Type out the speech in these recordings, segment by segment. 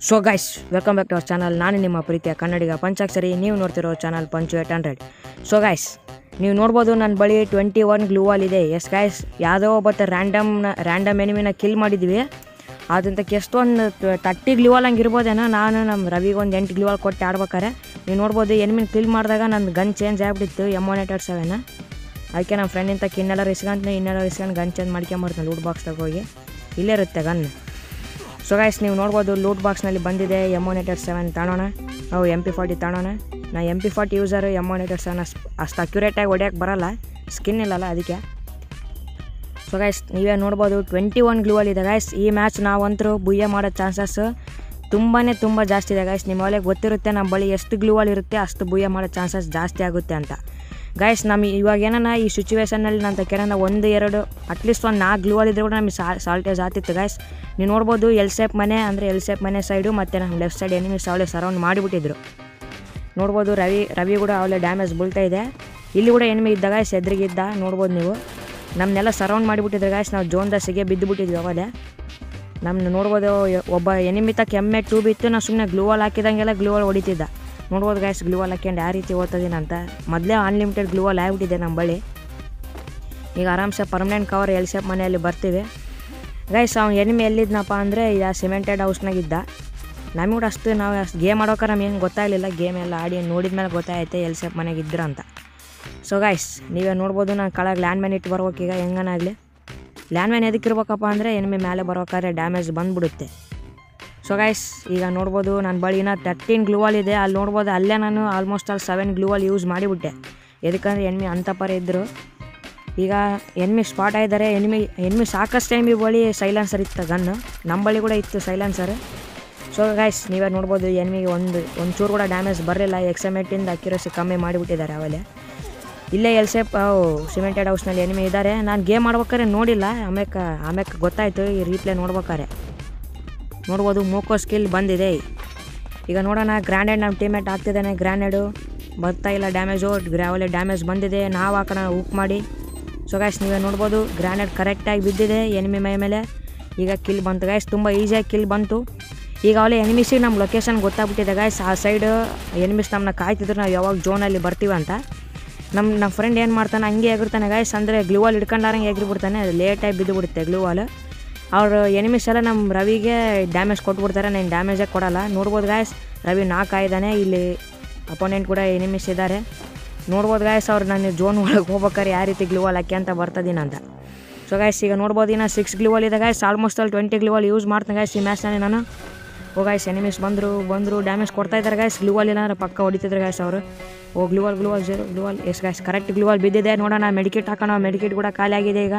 so guys welcome back to our channel ನಾನು ನಿಮ್ಮ ಪ್ರೀತಿಯ ಕನ್ನಡಿಗ ಪಂಚಾಕ್ಷರಿ ನೀವು ನೋಡ್ತಿರೋ channel Panchu eight hundred so guys ನೀವು ನೋಡ್ಬೋದು ನನ್ನ ಬಳಿ ಟ್ವೆಂಟಿ ಒನ್ ಗ್ಲೂವಾಲ್ ಇದೆ ಎಸ್ ಗೈಸ್ ಯಾವುದೋ ಒಬ್ಬತ್ತ ರ್ಯಾಂಡಮ್ನ ರ್ಯಾಂಡಮ್ ಎನಿಮಿನ ಕಿಲ್ ಮಾಡಿದ್ವಿ ಅದಂತ ಎಷ್ಟೊಂದು ತರ್ಟಿ ಗ್ಲೂವಾಲ್ ಹಂಗೆ ಇರ್ಬೋದೇನೋ ನಾನು ನಮ್ಮ ರವಿಗೆ ಒಂದು ಎಂಟು ಗ್ಲೂವಾಲ್ ಕೊಟ್ಟು ಆಡ್ಬೇಕಾರೆ ನೀವು ನೋಡ್ಬೋದು ಎನಿಮಿನ ಕಿಲ್ ಮಾಡಿದಾಗ ನನ್ನ ಗನ್ ಚೇಂಜ್ ಆಗಿಬಿಟ್ಟಿತ್ತು M one eight eight seven ಅದಕ್ಕೆ ನಮ್ಮ ಫ್ರೆಂಡ್ ಇಂತ ಇನ್ನೆಲ್ಲ ಇಸ್ಕೊಂತ ಇನ್ನೆಲ್ಲ ಇಸ್ಕೊಂಡು ಗನ್ ಚೇಂಜ್ ಮಾಡ್ಕೊಂಬರ್ತಾನೆ ಲೂಟ್ ಬಾಕ್ಸ್ದಾಗ ಹೋಗಿ ಇಲ್ಲೇ ಇರುತ್ತೆ ಗನ್ ಸೊ ಗೈಸ್ ನೀವು ನೋಡ್ಬೋದು ಲೂಟ್ ಬಾಕ್ಸ್ನಲ್ಲಿ ಬಂದಿದೆ ಎಮ್ ಒನ್ ಏಟರ್ ಸೆವೆನ್ ತಗೊಳ್ಳೋಣ ನಾವು ಎಮ್ ಪಿ ಫಾರ್ಟಿ ತಗೊಳ್ಳೋಣ ನಾ M P forty user M one eighty seven ಅಷ್ಟು ಅಷ್ಟು ಅಕ್ಯುರೇಟಾಗಿ ಹೊಡ್ಯೋಕ್ಕೆ ಬರಲ್ಲ ಸ್ಕಿನ್ ಇಲ್ಲಲ್ಲ ಅದಕ್ಕೆ ಸೊ ಗೈಸ್ ನೀವೇ ನೋಡ್ಬೋದು ಟ್ವೆಂಟಿ ಒನ್ ಗ್ಲೂವಲ್ ಇದೆ ಗೈಸ್ ಈ ಮ್ಯಾಚ್ ನಾವಂತರೂ ಬುಯ್ಯ ಮಾಡೋ ಚಾನ್ಸಸ್ ತುಂಬಾ ತುಂಬ ಜಾಸ್ತಿ ಇದೆ ಗೈಸ್ ನಿಮ್ಮ ಒಳಗೆ ಗೊತ್ತಿರುತ್ತೆ ನಮ್ಮ ಬಳಿ ಎಷ್ಟು ಗ್ಲೂವಲ್ ಇರುತ್ತೆ ಅಷ್ಟು ಬುಯ್ಯ ಮಾಡೋ ಚಾನ್ಸಸ್ ಜಾಸ್ತಿ ಆಗುತ್ತೆ ಅಂತ ಗೈಸ್ ನಮ್ಮ ಇವಾಗ ಏನಾನ ಈ ಸಿಚುವೇಶನಲ್ಲಿ ನಾನು ಕೆನ ಒಂದು ಎರಡು ಅಟ್ಲೀಸ್ಟ್ ಒಂದು ನಾಲ್ಕು ಗ್ಲೂವಲ್ ಇದ್ರೆ ಕೂಡ ನಮಗೆ ಸಾಲ್ಟೇಜ್ ಆಗ್ತಿತ್ತು ಗೈಸ್ ನೀವು ನೋಡ್ಬೋದು ಎಲ್ ಸೇಪ್ ಮನೆ ಅಂದರೆ ಎಲ್ ಸೇಪ್ ಮನೆ ಸೈಡು ಮತ್ತು ನಮ್ಮ ಲೆಫ್ಟ್ ಸೈಡ್ ಎನಿಮೀಸ್ ಅವಳೆ ಸರೌಂಡ್ ಮಾಡಿಬಿಟ್ಟಿದ್ರು ನೋಡ್ಬೋದು ರವಿ ರವಿ ಕೂಡ ಅವಳೆ ಡ್ಯಾಮೇಜ್ ಬೀಳ್ತಾ ಇದೆ ಇಲ್ಲಿ ಕೂಡ ಎನಿಮಿ ಇದ್ದ ಗಾಯ್ಸ್ ಎದುರಿಗಿದ್ದ ನೋಡ್ಬೋದು ನೀವು ನಮ್ಮನ್ನೆಲ್ಲ ಸರೌಂಡ್ ಮಾಡಿಬಿಟ್ಟಿದ್ರೆ ಗಾಯ್ಸ್ ನಾವು ಜೋನ್ದ ಸಿಗೆ ಬಿದ್ದು ಬಿಟ್ಟಿದ್ವಿ ಅವಾಗಲೇ ನಮ್ಮನ್ನ ನೋಡ್ಬೋದು ಒಬ್ಬ ಎನಿಮಿ ತಕ್ಕ ಎಮ್ಮೆ ಟೂ ಬಿತ್ತು ನಾವು ಸುಮ್ಮನೆ ಗ್ಲೂವಲ್ ಹಾಕಿದಂಗೆಲ್ಲ ಗ್ಲೂವಲ್ ಹೊಡಿತಿದ್ದ ನೋಡ್ಬೋದು ಗಾಯ್ಸ್ ಗ್ಲೂವಲ್ ಹಾಕ್ಯಂಡು ಯಾವ ರೀತಿ ಓದ್ತದೀನಿ ಅಂತ ಮೊದಲೇ ಅನ್ಲಿಮಿಟೆಡ್ ಗ್ಲೂವಲ್ ಆಗಿಬಿಟ್ಟಿದೆ ನಮ್ಮ ಬಳಿ ಈಗ ಆರಾಮ್ಸೆ ಪರ್ಮನೆಂಟ್ ಕವರ್ ಎಲ್ ಶೇಪ್ ಮನೆಯಲ್ಲಿ ಬರ್ತೀವಿ ಗೈಸ್ ಅವ್ನು ಎನಿಮಿ ಎಲ್ಲಿದ್ನಪ್ಪ ಅಂದರೆ ಈಗ ಸಿಮೆಂಟೆಡ್ ಹೌಸ್ನಾಗಿದ್ದ ನಮಗೆ ಕೂಡ ಅಷ್ಟು ನಾವು ಅಷ್ಟು ಗೇಮ್ ಆಡೋಕೆ ನಮ್ಗೆ ಏನು ಗೊತ್ತಾಗಲಿಲ್ಲ ಗೇಮ್ ಎಲ್ಲ ಆಡಿ ನೋಡಿದ ಮೇಲೆ ಗೊತ್ತಾಯ್ತೆ ಎಲ್ ಶೇಪ್ ಮನೆಗೆ ಇದ್ರ ಅಂತ ಸೊ ಗೈಸ್ ನೀವೇ ನೋಡ್ಬೋದು ನಾನು ಕೆಳಗೆ ಲ್ಯಾಂಡ್ ಮ್ಯಾನ್ ಇಟ್ಟು ಬರ್ಬೇಕು ಈಗ ಹೆಂಗನಾಗಲಿ ಲ್ಯಾಂಡ್ ಮ್ಯಾನ್ ಎದಕ್ಕೆ ಇರ್ಬೇಕಪ್ಪ ಅಂದರೆ ಎನಿಮಿ ಮೇಲೆ ಬರ್ಬೇಕಾದ್ರೆ ಡ್ಯಾಮೇಜ್ ಬಂದುಬಿಡುತ್ತೆ ಸೊ ಗೈಸ್ ಈಗ ನೋಡ್ಬೋದು ನನ್ನ ಬಳಿ ಇನ್ನೂ ತರ್ಟೀನ್ ಗ್ಲೂವಾಲ್ ಇದೆ ಅಲ್ಲಿ ನೋಡ್ಬೋದು ಅಲ್ಲೇ ನಾನು ಆಲ್ಮೋಸ್ಟ್ ಅಲ್ಲಿ ಸೆವೆನ್ ಗ್ಲೂವಾಲ್ ಯೂಸ್ ಮಾಡಿಬಿಟ್ಟೆ ಎದಕ್ಕಂದ್ರೆ ಎನ್ಮಿ ಅಂಥ ಪರ ಇದ್ದರು ಈಗ ಎನ್ಮಿ ಸ್ಪಾಟ್ ಆಗಿದ್ದಾರೆ ಎನಿಮಿ ಎನ್ಮಿ ಸಾಕಷ್ಟು ಎನ್ಮಿ ಬಳಿ ಸೈಲೆನ್ಸರ್ ಇತ್ತು ಗನ್ನು ನಮ್ಮ ಬಳಿ ಕೂಡ ಇತ್ತು ಸೈಲೆನ್ಸರ್ ಸೊ ಗೈಸ್ ನೀವೇ ನೋಡ್ಬೋದು ಎನ್ಮಿಗೆ ಒಂದು ಒಂದು ಚೂರು ಕೂಡ ಡ್ಯಾಮೇಜ್ ಬರಲಿಲ್ಲ ಎಕ್ಸಮೆಟಿಂದ ಅಕ್ಯುರಸಿ ಕಮ್ಮಿ ಮಾಡಿಬಿಟ್ಟಿದ್ದಾರೆ ಅವಲೇ ಇಲ್ಲೇ ಎಲ್ ಸೇಪ್ ಸಿಮೆಂಟೆಡ್ ಹೌಸ್ನಲ್ಲಿ ಎನಿಮಿ ಇದ್ದಾರೆ ನಾನು ಗೇಮ್ ಮಾಡ್ಬೇಕಾದ್ರೆ ನೋಡಿಲ್ಲ ಆಮ್ಯಾಕ ಆಮ್ಯಾಕ ಗೊತ್ತಾಯಿತು ಈ ರೀಪ್ಲೇ ನೋಡ್ಬೇಕಾರೆ ನೋಡ್ಬೋದು ಮೋಕೋ ಸ್ಕಿಲ್ ಬಂದಿದೆ ಈಗ ನೋಡೋಣ ಗ್ರ್ಯಾಂಡೆಡ್ ನಮ್ಮ ಟೀಮೇಟ್ ಆಗ್ತಿದ್ದಾನೆ ಗ್ರ್ಯಾಂಡೆಡು ಬರ್ತಾ ಇಲ್ಲ ಡ್ಯಾಮೇಜು ಗ್ರಾವಲೆ ಡ್ಯಾಮೇಜ್ ಬಂದಿದೆ ನಾವು ಹಾಕೋಣ ಹುಕ್ ಮಾಡಿ ಸೊ ಗಾಯ್ಸ್ ನೀವೇ ನೋಡ್ಬೋದು ಗ್ರ್ಯಾನೇಡ್ ಕರೆಕ್ಟಾಗಿ ಬಿದ್ದಿದೆ ಎನಿಮಿ ಮೈ ಮೇಲೆ ಈಗ ಕಿಲ್ ಬಂತು ಗಾಯ್ಸ್ ತುಂಬ ಈಸಿಯಾಗಿ ಕಿಲ್ ಬಂತು ಈಗ ಅವಲೇ ಎನಿಮಿಸಿಗೆ ನಮ್ಮ ಲೊಕೇಶನ್ ಗೊತ್ತಾಗ್ಬಿಟ್ಟಿದೆ ಗಾಯ್ಸ್ ಆ ಸೈಡ್ ಎನಿಮಿಸ್ ನಮ್ಮನ್ನ ಕಾಯ್ತಿದ್ರು ನಾವು ಯಾವಾಗ ಜೋನಲ್ಲಿ ಬರ್ತೀವಿ ಅಂತ ನಮ್ಮ ನಮ್ಮ ಫ್ರೆಂಡ್ ಏನು ಮಾಡ್ತಾನೆ ಹಂಗೆ ಎಗಿರ್ತಾನೆ ಗಾಯ್ಸ್ ಅಂದರೆ ಗ್ಲೂವಾಲ್ ಹಿಡ್ಕೊಂಡಾರಂಗೆ ಎಗಿರ್ಬಿಡ್ತಾನೆ ಲೇಟಾಗಿ ಬಿದ್ದು ಬಿಡುತ್ತೆ ಗ್ಲೂವಾಲ್ ಅವ್ರು ಎನಿಮಿಸ್ ಎಲ್ಲ ನಮ್ಮ ರವಿಗೆ ಡ್ಯಾಮೇಜ್ ಕೊಟ್ಬಿಡ್ತಾರೆ ನಾನು ಡ್ಯಾಮೇಜೇ ಕೊಡಲ್ಲ ನೋಡ್ಬೋದು ಗಾಯ್ಸ್ ರವಿ ನಾಲ್ಕು ಇದ್ದಾನೆ ಇಲ್ಲಿ ಅಪೋನೆಂಟ್ ಕೂಡ ಎನಿಮಿಸ್ ಇದ್ದಾರೆ ನೋಡ್ಬೋದು ಗಾಯ್ಸ್ ಅವ್ರು ನಾನು ಜೋನ್ ಒಳಗೆ ಹೋಗ್ಬೇಕಾದ್ರೆ ಯಾವ ರೀತಿ ಗ್ಲೂವಾಲ್ ಹಾಕಿ ಅಂತ ಬರ್ತದೀನಿ ಅಂತ ಸೊ ಗಾಯ್ಸ್ ಈಗ ನೋಡ್ಬೋದು ಇನ್ನು ಸಿಕ್ಸ್ ಗ್ಲೂವಾಲ್ ಇದೆ ಗಾಯ್ಸ್ ಆಲ್ಮೋಸ್ಟ್ ಅಲ್ಲಿ ಟ್ವೆಂಟಿ ಗ್ಲೂವಾಲ್ ಯೂಸ್ ಮಾಡ್ತೀನಿ ಗಾಯ್ಸ್ ಈ ಮ್ಯಾಚ್ನಲ್ಲಿ ನಾನು ಓ ಗಾಯ್ಸ್ ಎನಿಮಿಸ್ ಬಂದರು ಬಂದರು ಡ್ಯಾಮೇಜ್ ಕೊಡ್ತಾ ಇದ್ದಾರೆ ಗಾಯ್ಸ್ ಗ್ಲೂವಾಲ್ ಇಲ್ಲ ಅಂದ್ರೆ ಪಕ್ಕ ಹೊಡಿತಿದ್ರು ಗಾಯ್ಸ್ ಅವರು oh gloo wall gloo wall zero gloo wall yes guys correct gloo wall ಬಿದ್ದಿದೆ ನೋಡೋಣ ಮೆಡಿಕೇಟ್ ಹಾಕೋಣ ಮೆಡಿಕೇಟ್ ಕೂಡ ಖಾಲಿ ಆಗಿದೆ ಈಗ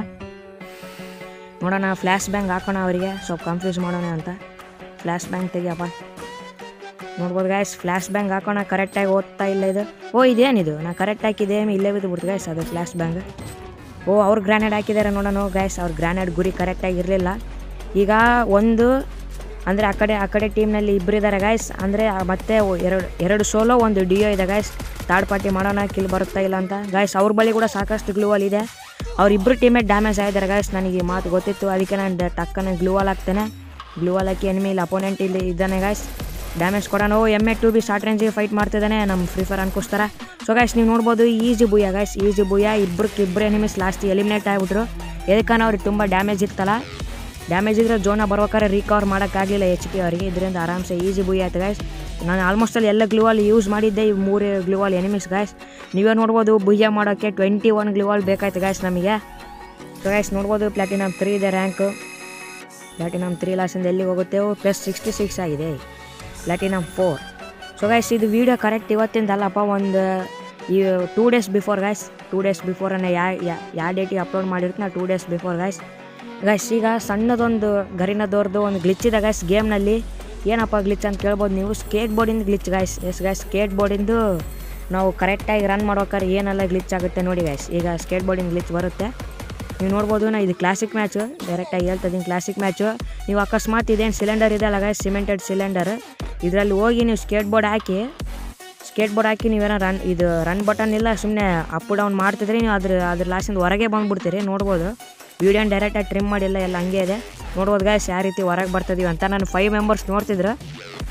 ನೋಡೋಣ ಫ್ಲ್ಯಾಶ್ ಬ್ಯಾಂಕ್ ಹಾಕೋಣ ಅವರಿಗೆ ಸ್ವಲ್ಪ ಕನ್ಫ್ಯೂಸ್ ಮಾಡೋಣ ಅಂತ ಫ್ಲ್ಯಾಶ್ ಬ್ಯಾಂಕ್ ತೆಗಿಯಪ್ಪ ನೋಡ್ಬೋದು ಗಾಯ್ಸ್ ಫ್ಲ್ಯಾಶ್ ಬ್ಯಾಂಕ್ ಹಾಕೋಣ ಕರೆಕ್ಟಾಗಿ ಓದ್ತಾ ಇಲ್ಲ ಇದು ಓ ಇದೇನಿದು ನಾ ಕರೆಕ್ಟ್ ಹಾಕಿದೆ ಇಲ್ಲೇ ಬಿದ್ದು ಬಿಡ್ತು ಗಾಯ್ಸ್ ಅದು ಫ್ಲ್ಯಾಶ್ ಬ್ಯಾಂಕ್ ಓ ಅವ್ರು ಗ್ರ್ಯಾನೇಡ್ ಹಾಕಿದ್ದಾರೆ ನೋಡೋಣ ಗಾಯ್ಸ್ ಅವ್ರ ಗ್ರ್ಯಾನೇಡ್ ಗುರಿ ಕರೆಕ್ಟಾಗಿ ಇರಲಿಲ್ಲ ಈಗ ಒಂದು ಅಂದರೆ ಆ ಕಡೆ ಆ ಕಡೆ ಟೀಮ್ನಲ್ಲಿ ಇಬ್ಬರು ಇದ್ದಾರೆ ಗಾಯ್ಸ್ ಅಂದರೆ ಮತ್ತೆ ಎರಡು ಎರಡು ಸೋಲೋ ಒಂದು ಡಿಯೋ ಇದೆ ಗಾಯ್ಸ್ ಥರ್ಡ್ ಪಾರ್ಟಿ ಮಾಡೋಣ ಕಿಲ್ ಬರುತ್ತಾ ಇಲ್ಲ ಅಂತ ಗಾಯ್ಸ್ ಅವ್ರ ಬಳಿ ಕೂಡ ಸಾಕಷ್ಟು ಗ್ಲೂವಲ್ ಇದೆ ಅವರಿಬ್ಬರು ಟೀಮೇಟ್ ಡ್ಯಾಮೇಜ್ ಆಗಿದ್ದಾರೆ ಗಾಯ್ಸ್ ನನಗೆ ಈ ಮಾತು ಗೊತ್ತಿತ್ತು ಅದಕ್ಕೆ ನಾನು ಟಕ್ಕನೆ ಗ್ಲೂವಾಲ್ ಹಾಕ್ತೇನೆ ಗ್ಲೂವಾಲ್ ಹಾಕಿ ಎನಿಮಿ ಇಲ್ಲಿ ಅಪೋನೆಂಟ್ ಇಲ್ಲಿ ಇದ್ದಾನೆ ಗಾಯ್ಸ್ ಡ್ಯಾಮೇಜ್ ಕೊಡೋಣ oh M A two B short ರೇಂಜಿಗೆ ಫೈಟ್ ಮಾಡ್ತಿದ್ದಾನೆ ನಮ್ಮ ಫ್ರೀ ಫೈರ್ ಅನ್ಕೋಸ್ತಾರ ಸೊ ಗಾಯ್ಸ್ ನೀವು ನೋಡ್ಬೋದು easy booyah guys easy booyah ಇಬ್ಬರಿಗೆ ಇಬ್ಬರು ಎನಿಮಿಸ್ ಲಾಸ್ಟ್ ಎಲಿಮಿನೇಟ್ ಆಗಿಬಿಟ್ರು ಎದಕ್ಕನ ಅವ್ರಿಗೆ ತುಂಬ ಡ್ಯಾಮೇಜ್ ಇತ್ತಲ್ಲ ಡ್ಯಾಮೇಜ್ ಇದ್ರೆ ಜೋನ ಬರ್ಬೇಕಾದ್ರೆ ರಿಕವರ್ ಮಾಡೋಕ್ಕಾಗಲಿಲ್ಲ ಎಚ್ ಪಿ ಅವರಿಗೆ ಇದರಿಂದ ಆರಾಮ್ಸೆ ಈಸಿ ಬುಯ್ ಆಯ್ತು ಗಾಯ್ಸ್ ನಾನು ಆಲ್ಮೋಸ್ಟ್ ಅಲ್ಲಿ ಎಲ್ಲ ಗ್ಲೂವಾಲ್ ಯೂಸ್ ಮಾಡಿದ್ದೆ ಈ ಮೂರು ಗ್ಲೂವಾಲ್ ಎನಿಮಿಸ್ ಗಾಯ್ಸ್ ನೀವೇ ನೋಡ್ಬೋದು ಬುಯ್ಯ ಮಾಡೋಕ್ಕೆ ಟ್ವೆಂಟಿ ಒನ್ ಗ್ಲೂವಾಲ್ ಬೇಕಾಯ್ತು ಗಾಯ್ಸ್ ನಮಗೆ ಸೊ ಗಾಯ್ಸ್ ನೋಡ್ಬೋದು ಪ್ಲಾಟಿನಮ್ ತ್ರೀ ಇದೆ ರ್ಯಾಂಕು ಪ್ಲಾಟಿನಮ್ ತ್ರೀ ಲಾಸಿಂದ ಎಲ್ಲಿಗೆ ಹೋಗುತ್ತೇವೆ ಪ್ಲಸ್ ಸಿಕ್ಸ್ಟಿ ಸಿಕ್ಸ್ ಆಗಿದೆ ಪ್ಲಾಟಿನಮ್ ಫೋರ್ ಸೊ ಗೈಸ್ ಇದು ವೀಡಿಯೋ ಕರೆಕ್ಟ್ ಇವತ್ತಿಂದ ಅಲ್ಲಪ್ಪ ಒಂದು ಈ two days before guys two days ಬಿಫೋರನ್ನೇ ಯಾ ಯಾವ ಡೇಟಿಗೆ ಅಪ್ಲೋಡ್ ಮಾಡಿರ್ತೀನಿ two days before guys guys ಈಗ ಸಣ್ಣದೊಂದು ಗರಿನದವ್ರದ್ದು ಒಂದು ಗ್ಲಿಚ್ ಇದೆ ಗೈಸ್ ಗೇಮ್ನಲ್ಲಿ ಏನಪ್ಪ ಗ್ಲಿಚ್ ಅಂತ ಕೇಳ್ಬೋದು ನೀವು ಸ್ಕೇಟ್ ಬೋರ್ಡಿಂದ ಗ್ಲಿಚ್ ಗೈಸ್ ಎಸ್ ಗೈಸ್ ಸ್ಕೇಟ್ ಬೋರ್ಡಿಂದು ನಾವು ಕರೆಕ್ಟಾಗಿ ರನ್ ಮಾಡ್ಬೇಕಾದ್ರೆ ಏನೆಲ್ಲ ಗ್ಲಿಚ್ ಆಗುತ್ತೆ ನೋಡಿ ಗೈಸ್ ಈಗ ಸ್ಕೇಟ್ ಬೋರ್ಡಿಂದ ಗ್ಲಿಚ್ ಬರುತ್ತೆ ನೀವು ನೋಡ್ಬೋದು ನಾ ಇದು ಕ್ಲಾಸಿಕ್ ಮ್ಯಾಚು ಡೈರೆಕ್ಟಾಗಿ ಹೇಳ್ತಿದ್ದೀನಿ ಕ್ಲಾಸಿಕ್ ಮ್ಯಾಚು ನೀವು ಅಕಸ್ಮಾತ್ ಇದೇನು ಸಿಲಿಂಡರ್ ಇದೆ ಅಲ್ಲ ಗೈಸ್ ಸಿಮೆಂಟೆಡ್ ಸಿಲಿಂಡರ್ ಇದರಲ್ಲಿ ಹೋಗಿ ನೀವು ಸ್ಕೇಟ್ ಬೋರ್ಡ್ ಹಾಕಿ ಸ್ಕೇಟ್ ಬೋರ್ಡ್ ಹಾಕಿ ನೀವೇನೋ ರನ್ ಇದು ರನ್ ಬಟನ್ ಇಲ್ಲ ಸುಮ್ಮನೆ ಅಪ್ ಡೌನ್ ಮಾಡ್ತಿದ್ರಿ ನೀವು ಅದ್ರ ಅದ್ರ ಲಾಸ್ಟಿಂದ ಹೊರಗೆ ಬಂದುಬಿಡ್ತೀರಿ ನೋಡ್ಬೋದು ವೀಡಿಯೋನ ಡೈರೆಕ್ಟಾಗಿ ಟ್ರಿಮ್ ಮಾಡಿಲ್ಲ ಎಲ್ಲ ಹಂಗೆ ಇದೆ ನೋಡ್ಬೋದು ಗಾಯ್ಸ್ ಯಾವ ರೀತಿ ಹೊರಗೆ ಬರ್ತಿದೀವಿ ಅಂತ ನಾನು ಫೈವ್ ಮೆಂಬರ್ಸ್ ನೋಡ್ತಿದ್ರು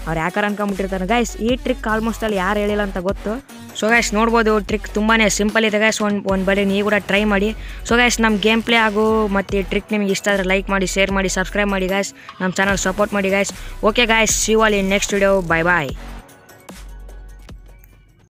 ಅವ್ರು ಯಾಕಾರ ಅನ್ಕೊಂಬಿಟ್ಟಿರ್ತಾರೆ ಗೈಸ್ ಈ ಟ್ರಿಕ್ ಆಲ್ಮೋಸ್ಟ್ ಅಲ್ಲಿ ಯಾರು ಹೇಳಿಲ್ಲ ಅಂತ ಗೊತ್ತು ಸೊ ಗೈಸ್ ನೋಡ್ಬೋದು ಟ್ರಿಕ್ ತುಂಬಾ ಸಿಂಪಲ್ ಇದೆ ಗೈಸ್ ಒಂದು ಒಂದು ಬರೀ ನೀವು ಕೂಡ ಟ್ರೈ ಮಾಡಿ ಸೊ ಗೈಸ್ ನಮ್ಮ ಗೇಮ್ ಪ್ಲೇ ಆಗು ಮತ್ತು ಈ ಟ್ರಿಕ್ ನಿಮಗೆ ಇಷ್ಟ ಆದರೆ ಲೈಕ್ ಮಾಡಿ ಶೇರ್ ಮಾಡಿ ಸಬ್ಸ್ಕ್ರೈಬ್ ಮಾಡಿ ಗೈಸ್ ನಮ್ಮ ಚಾನಲ್ ಸಪೋರ್ಟ್ ಮಾಡಿ ಗೈಸ್ ಓಕೆ ಗೈಸ್ ಶಿವಾಲಿ ನೆಕ್ಸ್ಟ್ ವಿಡಿಯೋ ಬೈ ಬಾಯ್